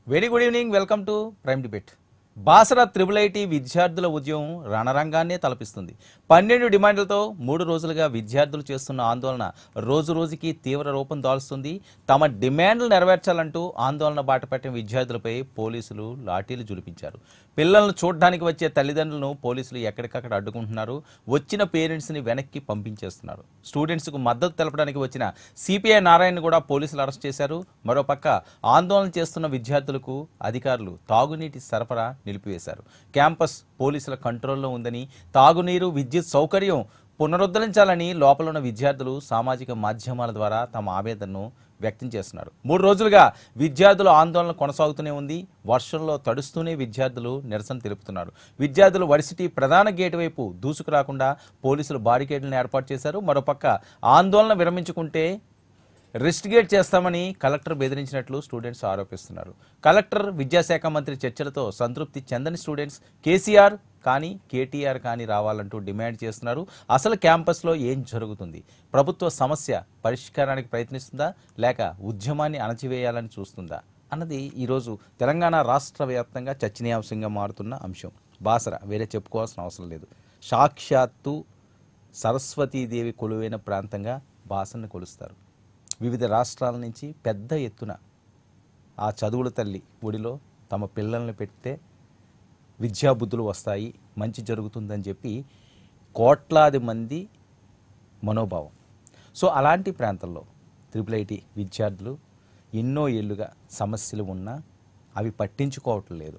very good evening welcome to prime debate Basara triple IT విద్యార్థుల ఉద్యమం రణరంగాన్నే తలపిస్తుంది పన్నెండు డిమాండ్లతో మూడు రోజులుగా విద్యార్థులు చేస్తున్న ఆందోళన రోజు రోజుకి తీవ్ర రూపం దాల్స్తుంది తమ డిమాండ్లు నెరవేర్చాలంటూ ఆందోళన బాటపట్టిన విద్యార్థులపై పోలీసులు లాఠీలు జులిపించారు పిల్లలను చూడడానికి వచ్చే తల్లిదండ్రులను పోలీసులు ఎక్కడికక్కడ అడ్డుకుంటున్నారు వచ్చిన పేరెంట్స్ని వెనక్కి పంపించేస్తున్నారు స్టూడెంట్స్కు మద్దతు తెలపడానికి వచ్చిన సిపిఐ నారాయణ కూడా పోలీసులు అరెస్ట్ చేశారు మరోపక్క ఆందోళన చేస్తున్న విద్యార్థులకు అధికారులు తాగునీటి సరఫరా నిలిపివేశారు క్యాంపస్ పోలీసుల కంట్రోల్లో ఉందని తాగునీరు విద్యుత్ సౌకర్యం పునరుద్ధరించాలని లోపల ఉన్న విద్యార్థులు సామాజిక మాధ్యమాల ద్వారా తమ ఆవేదనను వ్యక్తం చేస్తున్నారు మూడు రోజులుగా విద్యార్థుల ఆందోళన కొనసాగుతూనే ఉంది వర్షంలో తడుస్తూనే విద్యార్థులు నిరసన తెలుపుతున్నారు విద్యార్థులు వర్సిటీ ప్రధాన గేటు వైపు దూసుకురాకుండా పోలీసులు బారికేడ్లను ఏర్పాటు చేశారు మరోపక్క ఆందోళన విరమించుకుంటే రెస్టిగేట్ చేస్తామని కలెక్టర్ బెదిరించినట్లు స్టూడెంట్స్ ఆరోపిస్తున్నారు కలెక్టర్ విద్యాశాఖ మంత్రి చర్చలతో సంతృప్తి చెందని స్టూడెంట్స్ కేసీఆర్ కానీ కేటీఆర్ కానీ రావాలంటూ డిమాండ్ చేస్తున్నారు అసలు క్యాంపస్లో ఏం జరుగుతుంది ప్రభుత్వ సమస్య పరిష్కారానికి ప్రయత్నిస్తుందా లేక ఉద్యమాన్ని అణచివేయాలని చూస్తుందా అన్నది ఈరోజు తెలంగాణ రాష్ట్ర వ్యాప్తంగా చర్చనీయాంశంగా మారుతున్న అంశం బాసర వేరే చెప్పుకోవాల్సిన అవసరం లేదు సాక్షాత్తు సరస్వతీదేవి కొలువైన ప్రాంతంగా బాసన్ని కొలుస్తారు వివిధ రాష్ట్రాల నుంచి పెద్ద ఎత్తున ఆ చదువుల తల్లి ఒడిలో తమ పిల్లల్ని పెడితే విద్యాబుద్ధులు వస్తాయి మంచి జరుగుతుందని చెప్పి కోట్లాది మంది మనోభావం సో అలాంటి ప్రాంతంలో త్రిపుల్ ఐటీ విద్యార్థులు ఎన్నో ఏళ్ళుగా సమస్యలు ఉన్నా అవి పట్టించుకోవటం లేదు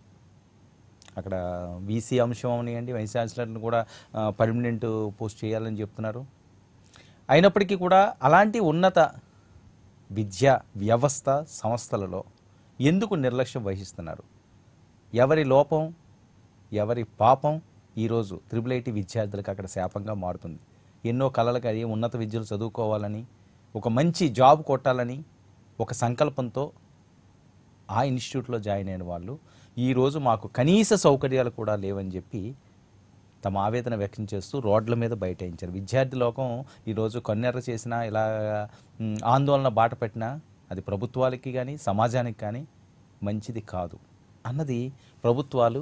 అక్కడ వీసీ అంశం అవనివ్వండి వైస్ ఛాన్సలర్ని కూడా పర్మనెంట్ పోస్ట్ చేయాలని చెప్తున్నారు అయినప్పటికీ కూడా అలాంటి ఉన్నత విద్యా వ్యవస్థ సంస్థలలో ఎందుకు నిర్లక్ష్యం వహిస్తున్నారు ఎవరి లోపం ఎవరి పాపం ఈరోజు త్రిబుల్ ఐటీ విద్యార్థులకు అక్కడ శాపంగా మారుతుంది ఎన్నో కళలకు అది ఉన్నత విద్యలు చదువుకోవాలని ఒక మంచి జాబ్ కొట్టాలని ఒక సంకల్పంతో ఆ ఇన్స్టిట్యూట్లో జాయిన్ అయిన వాళ్ళు ఈరోజు మాకు కనీస సౌకర్యాలు కూడా లేవని చెప్పి తమ ఆవేదన వ్యక్తం చేస్తూ రోడ్ల మీద బైఠాయించారు విద్యార్థి లోకం ఈరోజు కన్నెర్ర చేసినా ఇలా మ్, ఆందోళన బాట పెట్టినా అది ప్రభుత్వాలకి కానీ సమాజానికి కానీ మంచిది కాదు అన్నది ప్రభుత్వాలు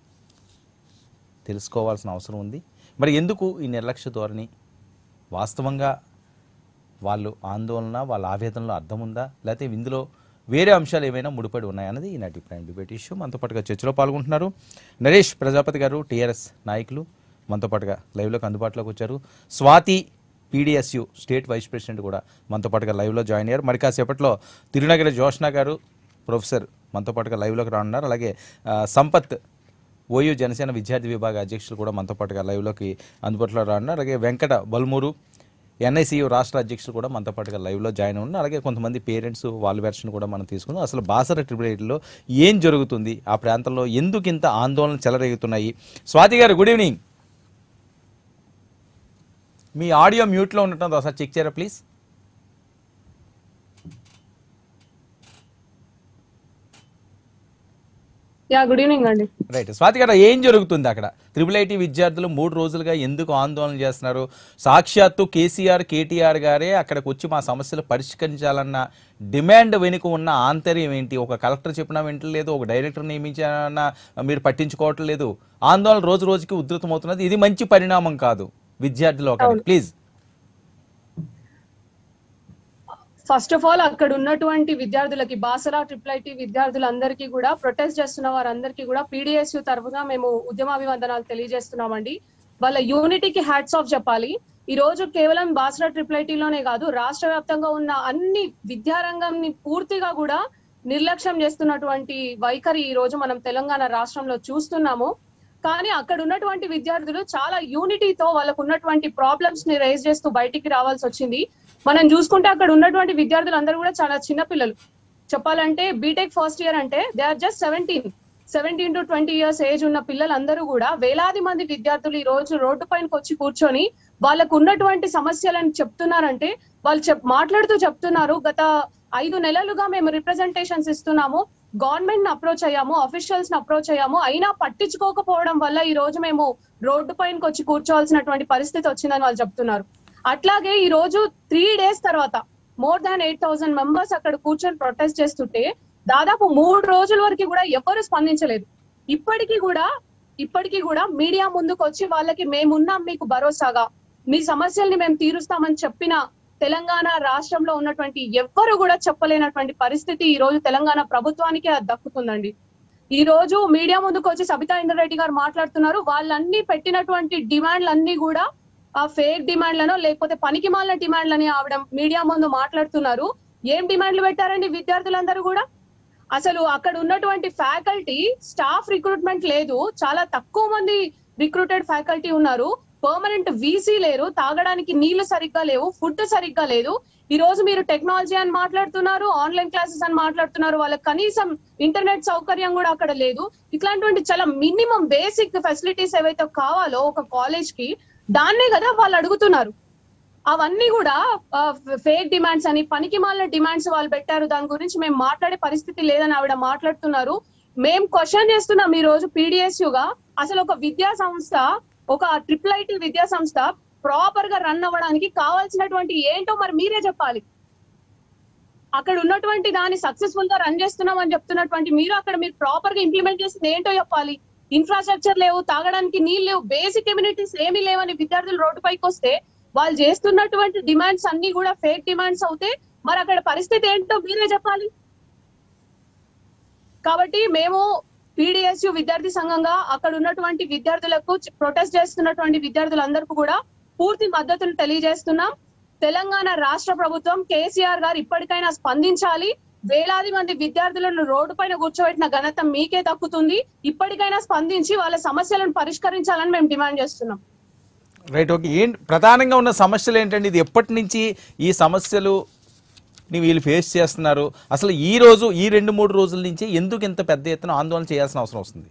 తెలుసుకోవాల్సిన అవసరం ఉంది మరి ఎందుకు ఈ నిర్లక్ష్య ధోరణి వాస్తవంగా వాళ్ళు ఆందోళన వాళ్ళ ఆవేదనలో అర్థం ఉందా లేకపోతే ఇందులో వేరే అంశాలు ఏమైనా ముడిపడి ఉన్నాయన్నది ఈనాటి ప్రైమ్ డిబేట్ ఇష్యూ మనతో పాటుగా చర్చలో పాల్గొంటున్నారు నరేష్ ప్రజాపతి గారు టీఆర్ఎస్ నాయకులు మనతో పాటుగా లైవ్లోకి అందుబాటులోకి వచ్చారు Swathi PDSU state vice president కూడా మనతో పాటుగా లైవ్లో జాయిన్ అయ్యారు మరి కాసేపట్లో తిరునగరి జోష్నా గారు ప్రొఫెసర్ మనతో పాటుగా లైవ్లోకి రానున్నారు అలాగే ఆ, సంపత్ ఓయూ జనసేన విద్యార్థి విభాగ అధ్యక్షులు కూడా మనతో పాటుగా లైవ్లోకి అందుబాటులో రానున్నారు అలాగే వెంకట బల్మూరు ఎన్ఐసియు రాష్ట్ర అధ్యక్షులు కూడా మనతో పాటుగా లైవ్లో జాయిన్ ఉన్నారు అలాగే కొంతమంది పేరెంట్స్ వాళ్ళ వెర్షన్ కూడా మనం తీసుకుందాం అసలు బాసర ట్రిపుల్ ఎయిట్లో ఏం జరుగుతుంది ఆ ప్రాంతంలో ఎందుకు ఇంత ఆందోళన చెలరేగుతున్నాయి స్వాతి గారు గుడ్ ఈవినింగ్ మీ ఆడియో మ్యూట్లో ఉండటం ఒకసారి చెక్ చేయరా ప్లీజ్ యా గుడ్ ఈవినింగ్ అండి రైట్ స్వాతి గారు ఏం జరుగుతుంది అక్కడ త్రిబుల్ ఐటీ విద్యార్థులు మూడు రోజులుగా ఎందుకు ఆందోళన చేస్తున్నారు సాక్షాత్తు కేసీఆర్ కేటీఆర్ గారే అక్కడికి వచ్చి మా సమస్యలు పరిష్కరించాలన్న డిమాండ్ వెనుక ఉన్న ఆంతర్యం ఏంటి ఒక కలెక్టర్ చెప్పినా వింటలేదు ఒక డైరెక్టర్ నియమించాలన్నా మీరు పట్టించుకోవటం లేదు ఆందోళన రోజు రోజుకి ఉధృతమవుతున్నది ఇది మంచి పరిణామం కాదు విద్యార్థులు ఒక ప్లీజ్ ఫస్ట్ ఆఫ్ ఆల్ అక్కడ ఉన్నటువంటి విద్యార్థులకి బాసరా ట్రిపుల్ ఐటీ విద్యార్థులందరికీ కూడా ప్రొటెస్ట్ చేస్తున్న వారందరికీ కూడా పీడిఎస్యు తరఫుగా మేము ఉద్యమాభివందనాలు తెలియజేస్తున్నామండి వాళ్ళ యూనిటీకి హ్యాట్స్ ఆఫ్ చెప్పాలి ఈ రోజు కేవలం బాసరా ట్రిపుల్ ఐటీలోనే కాదు రాష్ట్ర వ్యాప్తంగా ఉన్న అన్ని విద్యారంగంని పూర్తిగా కూడా నిర్లక్ష్యం చేస్తున్నటువంటి వైఖరి ఈ రోజు మనం తెలంగాణ రాష్ట్రంలో చూస్తున్నాము కానీ అక్కడ ఉన్నటువంటి విద్యార్థులు చాలా యూనిటీతో వాళ్ళకు ఉన్నటువంటి ప్రాబ్లమ్స్ ని రైజ్ చేస్తూ బయటికి రావాల్సి వచ్చింది మనం చూసుకుంటే అక్కడ ఉన్నటువంటి విద్యార్థులు అందరూ కూడా చాలా చిన్న పిల్లలు చెప్పాలంటే బీటెక్ ఫస్ట్ ఇయర్ అంటే they are just seventeen seventeen to twenty years age ఉన్న పిల్లలందరూ కూడా వేలాది మంది విద్యార్థులు ఈ రోజు రోడ్డు పైనకి వచ్చి కూర్చొని వాళ్ళకు ఉన్నటువంటి సమస్యలను చెప్తున్నారంటే వాళ్ళు చెప్ మాట్లాడుతూ చెప్తున్నారు గత ఐదు నెలలుగా మేము రిప్రజెంటేషన్స్ ఇస్తున్నాము గవర్నమెంట్ ని అప్రోచ్ అయ్యాము అఫీషియల్స్ ని అప్రోచ్ అయ్యాము అయినా పట్టించుకోకపోవడం వల్ల ఈ రోజు మేము రోడ్డు పైనకి వచ్చి కూర్చోవాల్సినటువంటి పరిస్థితి వచ్చిందని వాళ్ళు చెప్తున్నారు అట్లాగే ఈ రోజు త్రీ డేస్ తర్వాత more than eight thousand members అక్కడ కూర్చొని ప్రొటెస్ట్ చేస్తుంటే దాదాపు మూడు రోజుల వరకు కూడా ఎవ్వరు స్పందించలేదు ఇప్పటికీ కూడా ఇప్పటికీ కూడా మీడియా ముందుకు వచ్చి వాళ్ళకి మేమున్నాం మీకు భరోసాగా మీ సమస్యల్ని మేము తీరుస్తామని చెప్పిన తెలంగాణ రాష్ట్రంలో ఉన్నటువంటి ఎవ్వరు కూడా చెప్పలేనటువంటి పరిస్థితి ఈ రోజు తెలంగాణ ప్రభుత్వానికి అది దక్కుతుందండి ఈ రోజు మీడియా ముందుకు వచ్చి సబితా ఇంద్రారెడ్డి గారు మాట్లాడుతున్నారు వాళ్ళన్ని పెట్టినటువంటి డిమాండ్లు అన్ని కూడా ఆ ఫేక్ డిమాండ్లను లేకపోతే పనికి మాలిన డిమాండ్లని ఆవిడ మీడియా ముందు మాట్లాడుతున్నారు ఏం డిమాండ్లు పెట్టారండి విద్యార్థులందరూ కూడా అసలు అక్కడ ఉన్నటువంటి ఫ్యాకల్టీ స్టాఫ్ రిక్రూట్మెంట్ లేదు చాలా తక్కువ మంది రిక్రూటెడ్ ఫ్యాకల్టీ ఉన్నారు పర్మనెంట్ వీసీ లేరు తాగడానికి నీళ్లు సరిగ్గా లేవు ఫుడ్ సరిగ్గా లేదు ఈ రోజు మీరు టెక్నాలజీ అని మాట్లాడుతున్నారు ఆన్లైన్ క్లాసెస్ అని మాట్లాడుతున్నారు వాళ్ళకి కనీసం ఇంటర్నెట్ సౌకర్యం కూడా అక్కడ లేదు ఇట్లాంటివంటి చాలా మినిమం బేసిక్ ఫెసిలిటీస్ ఏవైతే కావాలో ఒక కాలేజ్ కి దాన్నే కదా వాళ్ళు అడుగుతున్నారు అవన్నీ కూడా ఫేక్ డిమాండ్స్ అని పనికి మాలిన డిమాండ్స్ వాళ్ళు పెట్టారు దాని గురించి మేము మాట్లాడే పరిస్థితి లేదని ఆవిడ మాట్లాడుతున్నారు మేము క్వశ్చన్ చేస్తున్నాం ఈ రోజు PDSU గా అసలు ఒక విద్యా సంస్థ ఒక ట్రిపుల్ ఐటీ విద్యా సంస్థ ప్రాపర్ గా రన్ అవ్వడానికి కావాల్సినటువంటి ఏంటో మరి మీరే చెప్పాలి అక్కడ ఉన్నటువంటి దాన్ని సక్సెస్ఫుల్ గా రన్ చేస్తున్నాం అని చెప్తున్నటువంటి మీరు అక్కడ మీరు ప్రాపర్ గా ఇంప్లిమెంట్ చేసింది ఏంటో చెప్పాలి ఇన్ఫ్రాస్ట్రక్చర్ లేవు తాగడానికి నీళ్ళు లేవు బేసిక్ కమ్యూనిటీస్ ఏమీ లేవని విద్యార్థులు రోడ్డు పైకి వస్తే వాళ్ళు చేస్తున్నటువంటి డిమాండ్స్ అన్ని కూడా ఫేక్ డిమాండ్స్ అవుతే మరి అక్కడ పరిస్థితి ఏంటో మీరే చెప్పాలి కాబట్టి మేము పీడిఎస్యు విద్యార్థి సంఘంగా అక్కడ ఉన్నటువంటి విద్యార్థులకు ప్రొటెస్ట్ చేస్తున్నటువంటి విద్యార్థులందరికీ కూడా పూర్తి మద్దతును తెలియజేస్తున్నాం తెలంగాణ రాష్ట్ర ప్రభుత్వం కేసీఆర్ గారు ఇప్పటికైనా స్పందించాలి వేలాది మంది విద్యార్థులను రోడ్డు పైన కూర్చోబెట్టిన ఘనత మీకే దక్కుతుంది ఇప్పటికైనా స్పందించి వాళ్ళ సమస్యలను పరిష్కరించాలని మేము డిమాండ్ చేస్తున్నాం రైట్ ఓకే ఏంటి ప్రధానంగా ఉన్న సమస్యలు ఏంటండి ఇది ఎప్పటి నుంచి ఈ సమస్యలు ని వీళ్ళు ఫేస్ చేస్తున్నారు అసలు ఈ రోజు ఈ రెండు మూడు రోజుల నుంచి ఎందుకు ఇంత పెద్ద ఎత్తున ఆందోళన చేయాల్సిన అవసరం వస్తుంది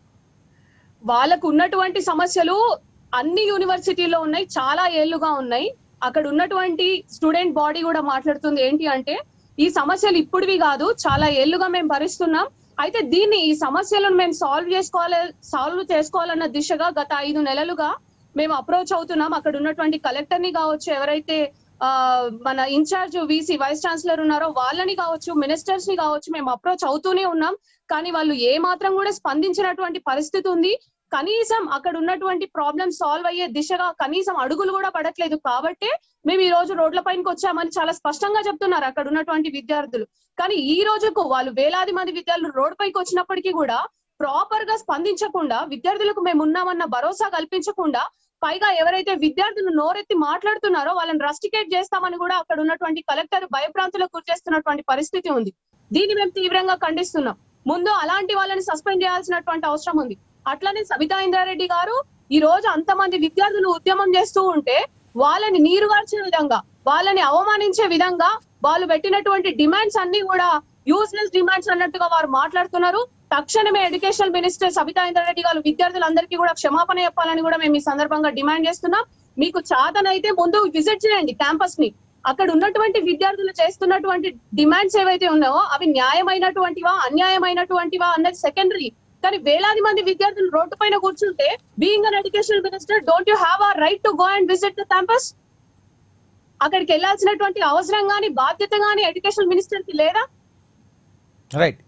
వాళ్ళకు ఉన్నటువంటి సమస్యలు అన్ని యూనివర్సిటీలో ఉన్నాయి చాలా ఏళ్లుగా ఉన్నాయి అక్కడ ఉన్నటువంటి స్టూడెంట్ బాడీ కూడా మాట్లాడుతుంది ఏంటి అంటే ఈ సమస్యలు ఇప్పుడువి కాదు చాలా ఏళ్లుగా మేము భరిస్తున్నాం అయితే దీన్ని ఈ సమస్యలను మేము సాల్వ్ చేసుకోవాలి సాల్వ్ చేసుకోవాలన్న దిశగా గత ఐదు నెలలుగా మేము అప్రోచ్ అవుతున్నాం అక్కడ ఉన్నటువంటి కలెక్టర్ ని కావచ్చు ఎవరైతే ఆ మన ఇన్ఛార్జ్ వీసీ వైస్ ఛాన్సలర్ ఉన్నారో వాళ్ళని కావచ్చు మినిస్టర్స్ ని కావచ్చు మేము అప్రోచ్ అవుతూనే ఉన్నాం కానీ వాళ్ళు ఏ మాత్రం కూడా స్పందించినటువంటి పరిస్థితి ఉంది కనీసం అక్కడ ఉన్నటువంటి ప్రాబ్లమ్ సాల్వ్ అయ్యే దిశగా కనీసం అడుగులు కూడా పడట్లేదు కాబట్టే మేము ఈ రోజు రోడ్ల పైనకి వచ్చామని చాలా స్పష్టంగా చెప్తున్నారు అక్కడ ఉన్నటువంటి విద్యార్థులు కానీ ఈ రోజుకు వాళ్ళు వేలాది మంది విద్యార్థులు రోడ్ పైకి వచ్చినప్పటికీ కూడా ప్రాపర్ గా స్పందించకుండా విద్యార్థులకు మేము ఉన్నామన్న భరోసా కల్పించకుండా పైగా ఎవరైతే విద్యార్థులు నోరెత్తి మాట్లాడుతున్నారో వాళ్ళని రస్టికేట్ చేస్తామని కూడా అక్కడ ఉన్నటువంటి కలెక్టర్ భయభ్రాంతులకు గురి చేస్తున్నటువంటి పరిస్థితి ఉంది దీన్ని మేము తీవ్రంగా ఖండిస్తున్నాం ముందు అలాంటి వాళ్ళని సస్పెండ్ చేయాల్సినటువంటి అవసరం ఉంది అట్లనే సబితా ఇంద్రారెడ్డి గారు ఈ రోజు అంతమంది విద్యార్థులు ఉద్యమం చేస్తూ ఉంటే వాళ్ళని నీరుగార్చే విధంగా వాళ్ళని అవమానించే విధంగా వాళ్ళు పెట్టినటువంటి డిమాండ్స్ అన్ని కూడా యూస్లెస్ డిమాండ్స్ అన్నట్టుగా వారు మాట్లాడుతున్నారు తక్షణమే ఎడ్యుకేషన్ మినిస్టర్ సబితా ఇంద్రారెడ్డి గారు విద్యార్థులందరికీ కూడా క్షమాపణ చెప్పాలని కూడా మేము ఈ సందర్భంగా డిమాండ్ చేస్తున్నాం మీకు చాతనైతే ముందు విజిట్ చేయండి క్యాంపస్ ని అక్కడ ఉన్నటువంటి విద్యార్థులు చేస్తున్నటువంటి డిమాండ్స్ ఏవైతే ఉన్నాయో అవి న్యాయమైనటువంటివా అన్యాయమైనటువంటివా అన్నది సెకండరీ కానీ వేలాది మంది విద్యార్థులు రోడ్డు పైన కూర్చుంటే being an education minister don't you have a right to go and visit the campus అక్కడికి వెళ్ళాల్సినటువంటి అవసరం గాని బాధ్యత గాని ఎడ్యుకేషన్ మినిస్టర్ కి లేదా రైట్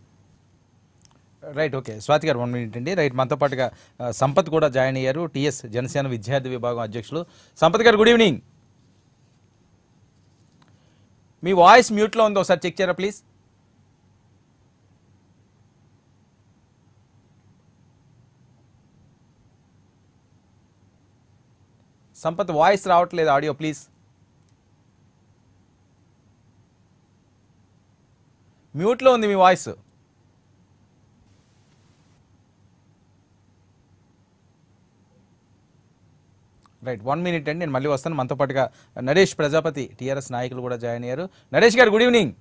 రైట్ ఓకే స్వాతి గారు వన్ మినిట్ అండి రైట్ మనతో పాటుగా ఆ, సంపత్ కూడా జాయిన్ అయ్యారు టిఎస్ జనసేన విద్యార్థి విభాగం అధ్యక్షులు సంపత్ గారు గుడ్ ఈవినింగ్ మీ వాయిస్ మ్యూట్లో ఉంది ఒకసారి చెక్ చేయరా ప్లీజ్ సంపత్ వాయిస్ రావట్లేదు ఆడియో ప్లీజ్ మ్యూట్లో ఉంది మీ వాయిస్ రైట్ వన్ మినిట్ అండి నేను మళ్ళీ వస్తాను మనతో పాటుగా నరేష్ ప్రజాపతి టీఆర్ఎస్ నాయకులు కూడా జాయిన్ అయ్యారు Naresh garu good evening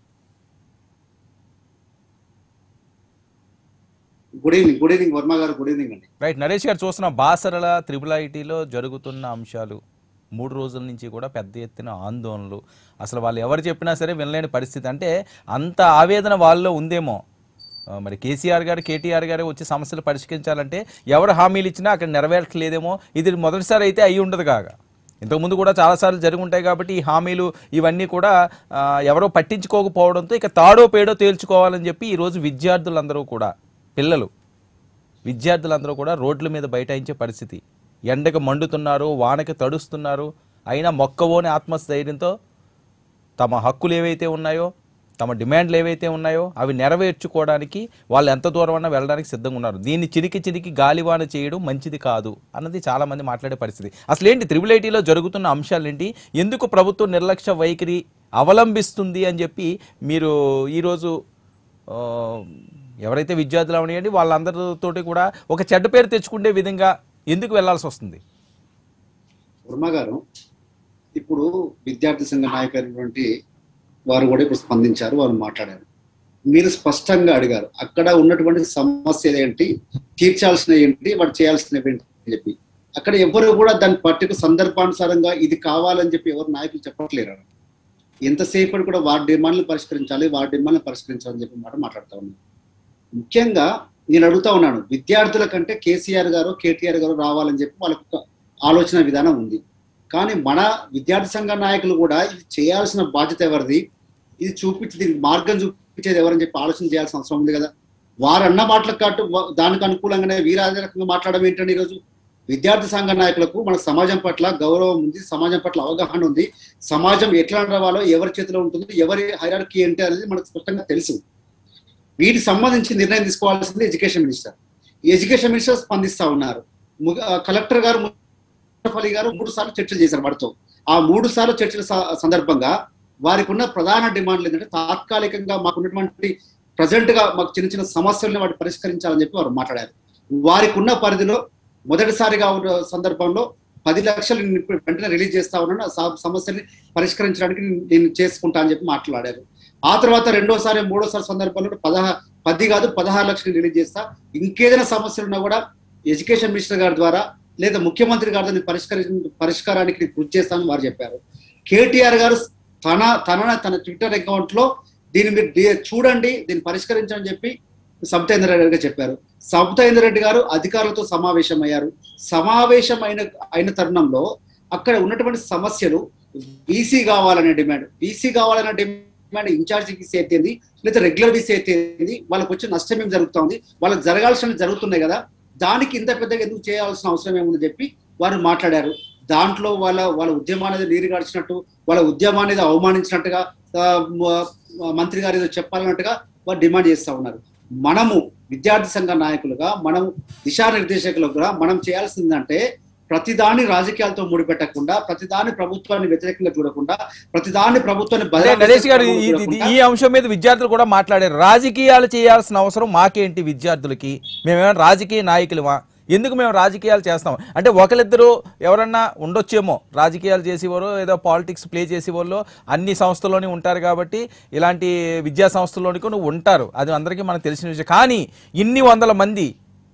good evening good evening Varma garu good evening అండి రైట్ నరేష్ గారు చూస్తున్న బాసరల త్రిపుల్ ఐటీలో జరుగుతున్న అంశాలు మూడు రోజుల నుంచి కూడా పెద్ద ఎత్తున ఆందోళనలు అసలు వాళ్ళు ఎవరు చెప్పినా సరే వినలేని పరిస్థితి అంటే అంత ఆవేదన వాళ్ళలో ఉందేమో ఆ, మరి కేసీఆర్ గారు కేటీఆర్ గారు వచ్చి సమస్యలు పరిష్కరించాలంటే ఎవరు హామీలు ఇచ్చినా అక్కడ నెరవేర్చలేదేమో ఇది మొదటిసారి అయితే అయి ఉండదు కాగా ఇంతకుముందు కూడా చాలాసార్లు జరిగి ఉంటాయి కాబట్టి ఈ హామీలు ఇవన్నీ కూడా ఆ, ఎవరో పట్టించుకోకపోవడంతో ఇక తాడో పేడో తేల్చుకోవాలని చెప్పి ఈరోజు విద్యార్థులందరూ కూడా పిల్లలు విద్యార్థులందరూ కూడా రోడ్ల మీద బైఠాయించే పరిస్థితి ఎండకు మండుతున్నారు వానకి తడుస్తున్నారు అయినా మొక్కవోని ఆత్మస్థైర్యంతో తమ హక్కులు ఏవైతే ఉన్నాయో తమ డిమాండ్లు ఏవైతే ఉన్నాయో అవి నెరవేర్చుకోవడానికి వాళ్ళు ఎంత దూరం అన్నా వెళ్ళడానికి సిద్ధంగా ఉన్నారు దీన్ని చిరికి చిరికి గాలివాన చేయడం మంచిది కాదు అన్నది చాలామంది మాట్లాడే పరిస్థితి అసలు ఏంటి త్రిబుల్ ఐటీలో జరుగుతున్న అంశాలు ఏంటి ఎందుకు ప్రభుత్వం నిర్లక్ష్య వైఖరి అవలంబిస్తుంది అని చెప్పి మీరు ఈరోజు ఆ, ఎవరైతే విద్యార్థులు అవనియండి వాళ్ళందరితోటి కూడా ఒక చెడ్డ పేరు తెచ్చుకునే విధంగా ఎందుకు వెళ్ళాల్సి వస్తుంది వర్మ గారు ఇప్పుడు విద్యార్థి సంఘ నాయకులైనటువంటి వారు కూడా ఇప్పుడు స్పందించారు వారు మాట్లాడారు మీరు స్పష్టంగా అడిగారు అక్కడ ఉన్నటువంటి సమస్యలు ఏంటి తీర్చాల్సిన ఏంటి వాడు చేయాల్సినవి ఏంటి అని చెప్పి అక్కడ ఎవరు కూడా దాని పట్టుకు సందర్భానుసారంగా ఇది కావాలని చెప్పి ఎవరు నాయకులు చెప్పట్లేరు ఎంతసేపటి కూడా వారి డిమాండ్లు పరిష్కరించాలి వారి డిమాండ్లు పరిష్కరించాలని చెప్పి మాట మాట్లాడుతా ఉన్నాను ముఖ్యంగా నేను అడుగుతా ఉన్నాను విద్యార్థుల కంటే కేసీఆర్ గారు కేటీఆర్ గారు రావాలని చెప్పి వాళ్ళకు ఒక ఆలోచన విధానం ఉంది కానీ మన విద్యార్థి సంఘ నాయకులు కూడా ఇది చేయాల్సిన బాధ్యత ఎవరిది ఇది చూపించి దీనికి మార్గం చూపించేది ఎవరని చెప్పి ఆలోచన చేయాల్సిన అవసరం ఉంది కదా వారు అన్న మాటలకు కాటు దానికి అనుకూలంగానే వీరాజ రకంగా మాట్లాడడం ఏంటంటే ఈరోజు విద్యార్థి సంఘ నాయకులకు మన సమాజం పట్ల గౌరవం ఉంది సమాజం పట్ల అవగాహన ఉంది సమాజం ఎట్లా నడవాలో ఎవరి చేతిలో ఉంటుంది ఎవరి హైరార్కీ ఏంటి అనేది మనకు స్పష్టంగా తెలుసు వీటికి సంబంధించి నిర్ణయం తీసుకోవాల్సింది ఎడ్యుకేషన్ మినిస్టర్ ఈ ఎడ్యుకేషన్ మినిస్టర్ స్పందిస్తా ఉన్నారు ము- ఆ కలెక్టర్ గారు ముషరఫ్ అలీ గారు మూడు సార్లు చర్చలు చేశారు వారితో ఆ మూడు సార్లు చర్చల స- సందర్భంగా వారికి ఉన్న ప్రధాన డిమాండ్లు ఏంటంటే తాత్కాలికంగా మాకున్నటువంటి ప్రజెంట్ గా మాకు చిన్న చిన్న సమస్యలను వాటి పరిష్కరించాలని చెప్పి వారు మాట్లాడారు వారికి ఉన్న పరిధిలో మొదటిసారిగా ఉన్న సందర్భంలో పది లక్షలు నేను ఇప్పుడు వెంటనే రిలీజ్ చేస్తా ఉన్నాను ఆ స- సమస్యని పరిష్కరించడానికి నేను- నేను చేసుకుంటా అని చెప్పి మాట్లాడారు ఆ తర్వాత రెండోసారి మూడోసారి సందర్భంలో పదహా పది కాదు పదహారు లక్షలు రిలీజ్ చేస్తా ఇంకేదైనా సమస్యలు ఉన్నా కూడా ఎడ్యుకేషన్ మినిస్టర్ గారి ద్వారా లేదా ముఖ్యమంత్రి గారి ద్వారా పరిష్కరి పరిష్కారానికి నేను కృషి చేస్తానని వారు చెప్పారు కేటీఆర్ గారు తన తన తన ట్విట్టర్ అకౌంట్ లో దీన్ని మీరు డి- చూడండి దీన్ని పరిష్కరించని చెప్పి సబితేంద్ర రెడ్డి గారు చెప్పారు సబితేంద్ర రెడ్డి గారు అధికారులతో సమావేశం అయ్యారు సమావేశం అయిన అయిన తరుణంలో అక్కడ ఉన్నటువంటి సమస్యలు బీసీ కావాలనే డిమాండ్ బీసీ కావాలనే డిమాండ్ ఇన్ఛార్జ్ బీసీ అయితేంది లేదా రెగ్యులర్ బీసీ అయితేంది వాళ్ళకి వచ్చే నష్టం ఏం జరుగుతుంది వాళ్ళకి జరగాల్సిన జరుగుతున్నాయి కదా దానికి ఇంత పెద్దగా ఎందుకు చేయాల్సిన అవసరం ఏముందని చెప్పి వారు మాట్లాడారు దాంట్లో వాళ్ళ వాళ్ళ ఉద్యమాన్ని నీరు గార్చినట్టు వాళ్ళ ఉద్యమాన్ని ఏదో అవమానించినట్టుగా ఆ, మ- మంత్రి గారు ఏదో చెప్పాలన్నట్టుగా వారు డిమాండ్ చేస్తా ఉన్నారు మనము విద్యార్థి సంఘ నాయకులుగా మనం దిశానిర్దేశకులుగా మనం చేయాల్సిందంటే ప్రతిదాని రాజకీయాలతో ముడిపెట్టకుండా ప్రతిదాని ప్రభుత్వాన్ని వ్యతిరేకంగా చూడకుండా ప్రతిదాని ప్రభుత్వాన్ని అదే బదనాం నరేష్ గారు చేసే ఇది- క్రమంలో ఇది- చూడకుండా ఈ అంశం మీద విద్యార్థులు కూడా మాట్లాడారు రాజకీయాలు చేయాల్సిన అవసరం మాకేంటి విద్యార్థులకి మేమేమైనా రాజకీయ నాయకులమా ఎందుకు మేము రాజకీయాలు చేస్తాం అంటే ఒకరిద్దరు ఎవరన్నా ఉండొచ్చేమో రాజకీయాలు చేసేవారు ఏదో పాలిటిక్స్ ప్లే చేసేవాళ్ళు అన్ని సంస్థల్లోనే ఉంటారు కాబట్టి ఇలాంటి విద్యా సంస్థల్లోని కూడా ఉంటారు అది అందరికీ మనకు తెలిసిన విషయం కానీ ఇన్ని వందల మంది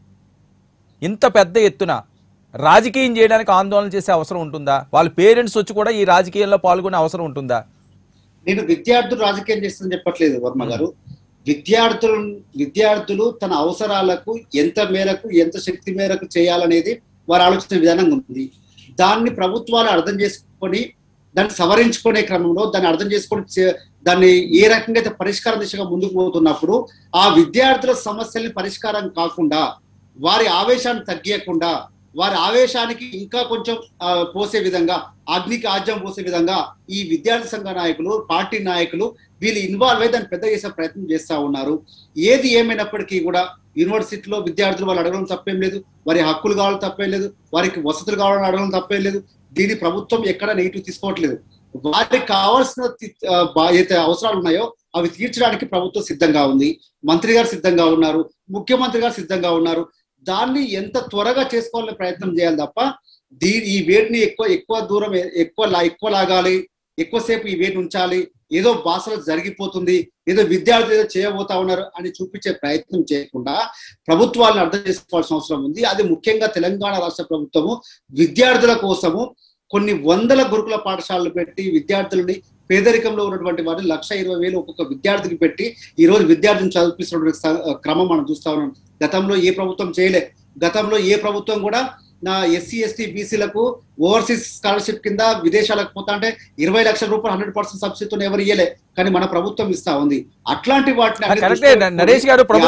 ఇంత పెద్ద ఎత్తున రాజకీయం చేయడానికి ఆందోళన చేసే అవసరం ఉంటుందా వాళ్ళ పేరెంట్స్ వచ్చి కూడా ఈ రాజకీయాల్లో పాల్గొనే అవసరం ఉంటుందా నేను విద్యార్థులు రాజకీయం చేస్తుందని చెప్పట్లేదు వర్మ గారు విద్యార్థులు విద్యార్థులు తన అవసరాలకు ఎంత మేరకు ఎంత శక్తి మేరకు చేయాలనేది వారి ఆలోచన విధానం ఉంది దాన్ని ప్రభుత్వాలు అర్థం చేసుకొని దాన్ని సవరించుకునే క్రమంలో దాన్ని అర్థం చేసుకొని చే- దాన్ని ఏ రకంగా అయితే పరిష్కారం దిశగా ముందుకు పోతున్నప్పుడు ఆ విద్యార్థుల సమస్యల్ని పరిష్కారం కాకుండా వారి ఆవేశాన్ని తగ్గియకుండా వారి ఆవేశానికి ఇంకా కొంచెం ఆ, పోసే విధంగా అగ్నికి ఆజ్యం పోసే విధంగా ఈ విద్యార్థి సంఘ నాయకులు పార్టీ నాయకులు వీళ్ళు ఇన్వాల్వ్ అయ్యి దాన్ని పెద్ద చేసే ప్రయత్నం చేస్తా ఉన్నారు ఏది ఏమైనప్పటికీ కూడా యూనివర్సిటీలో విద్యార్థులు వాళ్ళు అడగడం తప్పేం లేదు వారి హక్కులు కావడం తప్పేం లేదు వారికి వసతులు కావాలని అడగడం తప్పేం లేదు దీని ప్రభుత్వం ఎక్కడ నెగిటివ్ తీసుకోవట్లేదు వారికి కావాల్సిన తి- ఆ, బా- ఏదైతే అవసరాలు ఉన్నాయో అవి తీర్చడానికి ప్రభుత్వం సిద్ధంగా ఉంది మంత్రి గారు సిద్ధంగా ఉన్నారు ముఖ్యమంత్రి గారు సిద్ధంగా ఉన్నారు దాన్ని ఎంత త్వరగా చేసుకోవాలని ప్రయత్నం చేయాలి తప్ప దీని ఈ వేడిని ఎక్కువ ఎక్కువ దూరం ఎ- ఎక్కువ లా- ఎక్కువ లాగాలి ఎక్కువసేపు ఈ వేడిని ఉంచాలి ఏదో భాషలో జరిగిపోతుంది ఏదో విద్యార్థులు ఏదో చేయబోతా ఉన్నారు అని చూపించే ప్రయత్నం చేయకుండా ప్రభుత్వాలను అర్థం చేసుకోవాల్సిన అవసరం ఉంది అది ముఖ్యంగా తెలంగాణ రాష్ట్ర ప్రభుత్వము విద్యార్థుల కోసము కొన్ని వందల గురుకుల పాఠశాలలు పెట్టి విద్యార్థులని పేదరికంలో ఉన్నటువంటి వారిని లక్ష ఇరవై వేలు ఒక్కొక్క విద్యార్థికి పెట్టి ఈ రోజు విద్యార్థిని చదివిస్తున్నటువంటి స- క్రమం మనం చూస్తా ఉన్నాం గతంలో ఏ ప్రభుత్వం చేయలే గతంలో ఏ ప్రభుత్వం కూడా నా ఎస్సీ ఎస్టీ బీసీలకు ఓవర్సీస్ స్కాలర్షిప్ కింద విదేశాలకు పోతా అంటే ఇరవై లక్షల రూపాయలు హండ్రెడ్ పర్సెంట్ సబ్సిడీతో ఎవరు ఇయ్యలే కానీ మన ప్రభుత్వం ఇస్తా ఉంది అట్లాంటి వాటిని అన్ని కరెక్టే దృష్టిలో నరేష్ గారు పెట్టుకొని